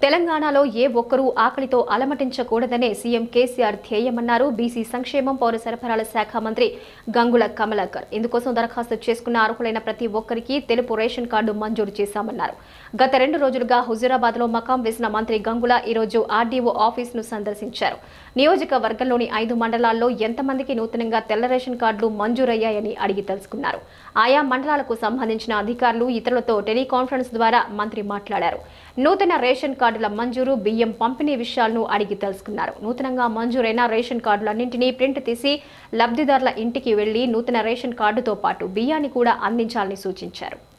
తెలంగాణలో ఏ ఒక్కరూ ఆకలితో అలమటించకూడదనే సీఎం కేసీఆర్ ధ్యేయమన్నారు బీసీ సంక్షేమం పౌర సరఫరాల శాఖ మంత్రి గంగుల కమలాకర్ ఇందుకోసం దరఖాస్తు చేసుకున్న అర్హులైన ప్రతి ఒక్కరికి తెలుపు రేషన్ కార్డు మంజూరు చేశామన్నారు గత రెండు రోజులుగా హుజూరాబాద్ లో మకాం వేసిన మంత్రి గంగుల ఈరోజు ఆర్డీఓ ఆఫీస్ ను సందర్శించారు నియోజకవర్గంలోని ఐదు మండలాల్లో ఎంతమందికి నూతనంగా తెల్ల రేషన్ కార్డులు మంజూరయ్యాయని అడిగి తెలుసుకున్నారు ఆయా మండలాలకు సంబంధించిన అధికారులు ఇతరులతో టెలికాన్ఫరెన్స్ ద్వారా మంత్రి మాట్లాడారు నూతన రేషన్ కార్డుల మంజూరు బియ్యం పంపిణీ విషయాలను అడిగి తెలుసుకున్నారు నూతనంగా మంజూరైన రేషన్ కార్డులన్నింటినీ ప్రింట్ తీసి లబ్ధిదారుల ఇంటికి వెళ్లి నూతన రేషన్ కార్డుతో పాటు బియ్యాన్ని కూడా అందించాలని సూచించారు